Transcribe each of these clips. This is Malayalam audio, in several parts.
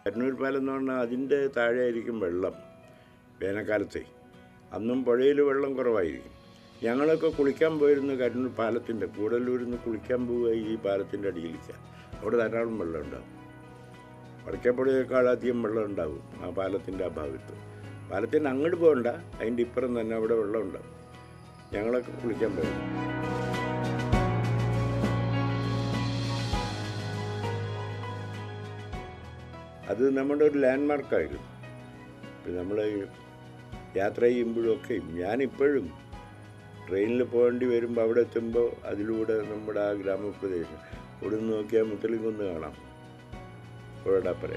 കണ്ണൂർ പാലം എന്ന് പറഞ്ഞാൽ അതിൻ്റെ താഴെ ആയിരിക്കും വെള്ളം വേനൽക്കാലത്തെ അന്നും പുഴയിൽ വെള്ളം കുറവായിരിക്കും ഞങ്ങളൊക്കെ കുളിക്കാൻ പോയിരുന്നു കണ്ണൂർ പാലത്തിൻ്റെ കൂടല്ലൂരിൽ നിന്ന് കുളിക്കാൻ പോവുക ഈ പാലത്തിൻ്റെ അടിയിലേക്ക് അവിടെ ധാരാളം വെള്ളം ഉണ്ടാവും വടക്കേപ്പുഴയേക്കാൾ അധികം വെള്ളം ഉണ്ടാവും ആ പാലത്തിൻ്റെ ആ ഭാഗത്ത് പാലത്തിന് അങ്ങോട്ട് പോകണ്ട അതിൻ്റെ ഇപ്പുറം തന്നെ അവിടെ വെള്ളം ഉണ്ടാവും ഞങ്ങളൊക്കെ കുളിക്കാൻ പോയിരുന്നു അത് നമ്മുടെ ഒരു ലാൻഡ് മാർക്കായിരുന്നു ഇപ്പം നമ്മൾ യാത്ര ചെയ്യുമ്പോഴൊക്കെ ഞാനിപ്പോഴും ട്രെയിനിൽ പോകേണ്ടി വരുമ്പോൾ അവിടെ എത്തുമ്പോൾ അതിലൂടെ നമ്മുടെ ആ ഗ്രാമപ്രദേശം ഇവിടെ നിന്ന് നോക്കിയാൽ മുത്തലിംകുന്ന് കാണാം പുഴയുടെ അപ്പുറേ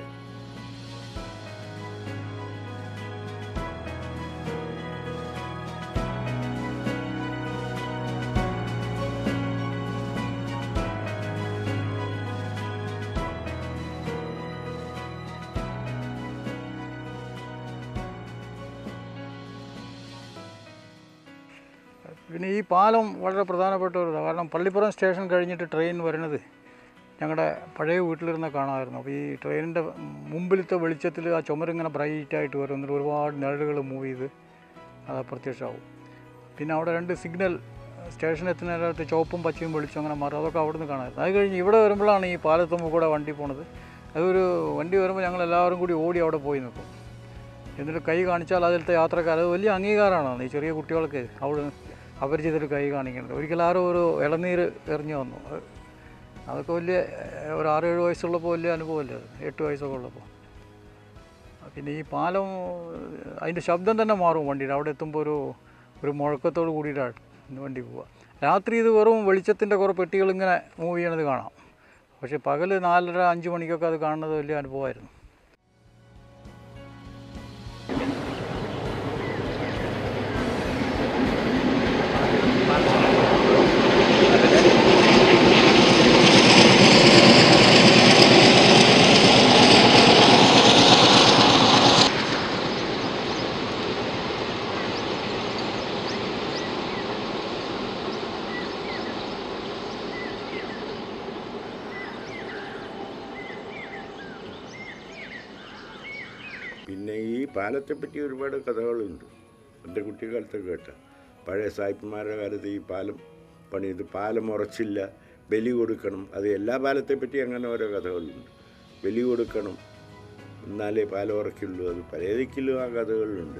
പിന്നെ ഈ പാലം വളരെ പ്രധാനപ്പെട്ട ഒരു ഇതാണ്. കാരണം പള്ളിപ്പുറം സ്റ്റേഷൻ കഴിഞ്ഞിട്ട് ട്രെയിൻ വരുന്നത് ഞങ്ങളുടെ പഴയ വീട്ടിലിരുന്ന് കാണാമായിരുന്നു അപ്പോൾ ഈ ട്രെയിനിൻ്റെ മുമ്പിലത്തെ വെളിച്ചത്തിൽ ആ ചുമരിങ്ങനെ ബ്രൈറ്റായിട്ട് വരും എന്നിട്ട് ഒരുപാട് നിഴലുകൾ മൂവ് ചെയ്ത് അത് അപ്രത്യക്ഷമാവും പിന്നെ അവിടെ രണ്ട് സിഗ്നൽ സ്റ്റേഷൻ എത്തുന്നതിനകത്ത് ചുവപ്പും പച്ചയും വെളിച്ചം അങ്ങനെ മാറും അതൊക്കെ അവിടെ നിന്ന് കാണാമായിരുന്നു അത് കഴിഞ്ഞ് ഇവിടെ വരുമ്പോഴാണ് ഈ പാലത്തുമ്പോൾ കൂടെ വണ്ടി പോണത് അതൊരു വണ്ടി വരുമ്പോൾ ഞങ്ങൾ എല്ലാവരും കൂടി ഓടി അവിടെ പോയി നിൽക്കും എന്നിട്ട് കൈ കാണിച്ചാൽ അതിലത്തെ യാത്രക്കാർ അത് വലിയ അംഗീകാരമാണ് ഈ ചെറിയ കുട്ടികൾക്ക് അവിടെ അപരിചിതർ കൈ കാണിക്കുന്നത് ഒരിക്കൽ ആരോ ഒരു ഇളനീര് എറിഞ്ഞു വന്നു അത് അതൊക്കെ വലിയ ഏഹ്, ഒരു ആറേഴ് വയസ്സുള്ളപ്പോൾ വലിയ അനുഭവമല്ലേ അത് എട്ട് വയസ്സൊക്കെ ഉള്ളപ്പോൾ പിന്നെ ഈ പാലം ഏഹ്, അതിൻ്റെ ശബ്ദം തന്നെ മാറും വണ്ടിയുടെ അവിടെ എത്തുമ്പോൾ ഒരു ഒരു മുഴക്കത്തോട് കൂടിയിട്ടാണ് വണ്ടി പോവുക രാത്രി ഇത് വെറും വെളിച്ചത്തിൻ്റെ കുറേ പെട്ടികൾ ഇങ്ങനെ മൂവ് ചെയ്യണത് കാണാം പക്ഷേ പകൽ നാലര അഞ്ച് മണിക്കൊക്കെ അത് കാണുന്നത് വലിയ അനുഭവമായിരുന്നു പിന്നെ ഈ പാലത്തെ പറ്റി ഒരുപാട് കഥകളുണ്ട് എൻ്റെ കുട്ടിക്കാലത്ത് കേട്ട പഴയ സായിപ്പന്മാരുടെ കാലത്ത് ഈ പാലം പണിയത് പാലം ഉറച്ചില്ല ബലി കൊടുക്കണം അത് എല്ലാ പാലത്തെ പറ്റി അങ്ങനെ ഓരോ കഥകളുണ്ട് ബലി കൊടുക്കണം എന്നാലേ പാലം ഉറക്കുള്ളൂ അത് പല ദിക്കിലും ആ കഥകളിലുണ്ട്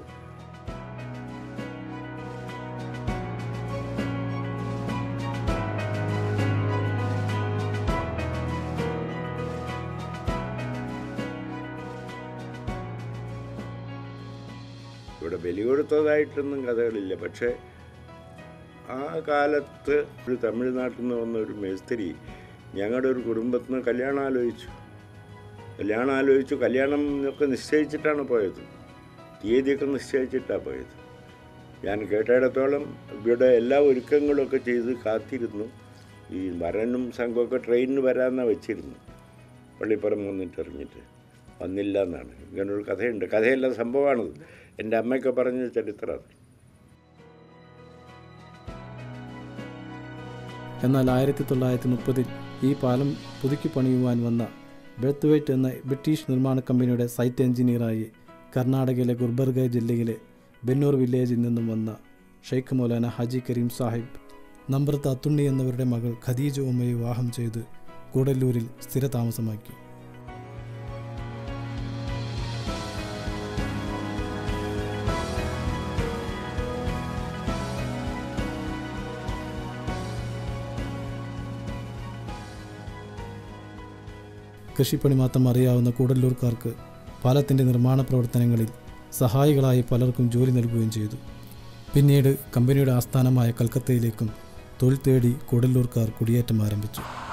ഇവിടെ ബലി കൊടുത്തതായിട്ടൊന്നും കഥകളില്ല പക്ഷേ ആ കാലത്ത് ഒരു തമിഴ്നാട്ടിൽ നിന്ന് വന്ന ഒരു മേസ്തിരി ഞങ്ങളുടെ ഒരു കുടുംബത്തിൽ നിന്ന് കല്യാണം ആലോചിച്ചു കല്യാണം ആലോചിച്ചു കല്യാണം ഒക്കെ നിശ്ചയിച്ചിട്ടാണ് പോയത് തീയതിയൊക്കെ നിശ്ചയിച്ചിട്ടാണ് പോയത് ഞാൻ കേട്ടിടത്തോളം ഇവിടെ എല്ലാ ഒരുക്കങ്ങളൊക്കെ ചെയ്ത് കാത്തിരുന്നു ഈ വരനും സംഘമൊക്കെ ട്രെയിനിന് വരാമെന്നാണ് വെച്ചിരുന്നു പള്ളിപ്പുറം വന്നിട്ട് ഇറങ്ങിയിട്ട് വന്നില്ല എന്നാണ് ഇങ്ങനൊരു കഥയുണ്ട് കഥയല്ല സംഭവമാണത് എൻ്റെ അമ്മയൊക്കെ പറഞ്ഞ ചരിത്രമാണ് എന്നാൽ ആയിരത്തി തൊള്ളായിരത്തി മുപ്പതിൽ ഈ പാലം പുതുക്കി പണിയുവാൻ വന്ന ബെർത്ത്വൈറ്റ് എന്ന ബ്രിട്ടീഷ് നിർമ്മാണ കമ്പനിയുടെ സൈറ്റ് എഞ്ചിനീയറായി കർണാടകയിലെ ഗുൽബർഗ ജില്ലയിലെ ബെന്നൂർ വില്ലേജിൽ നിന്നും വന്ന ഷെയ്ഖ് മൗലാന ഹാജി കരീം സാഹിബ് നമ്പ്രത്ത് അത്തുണ്ണി എന്നവരുടെ മകൾ ഖദീജ ഉമ്മയെ വിവാഹം ചെയ്ത് കൂടല്ലൂരിൽ സ്ഥിരതാമസമാക്കി കൃഷിപ്പണി മാത്രം അറിയാവുന്ന കൂടല്ലൂർക്കാർക്ക് പാലത്തിൻ്റെ നിർമ്മാണ പ്രവർത്തനങ്ങളിൽ സഹായികളായി പലർക്കും ജോലി നൽകുകയും ചെയ്തു പിന്നീട് കമ്പനിയുടെ ആസ്ഥാനമായ കൽക്കത്തയിലേക്കും തൊഴിൽ തേടി കൂടല്ലൂർക്കാർ കുടിയേറ്റം ആരംഭിച്ചു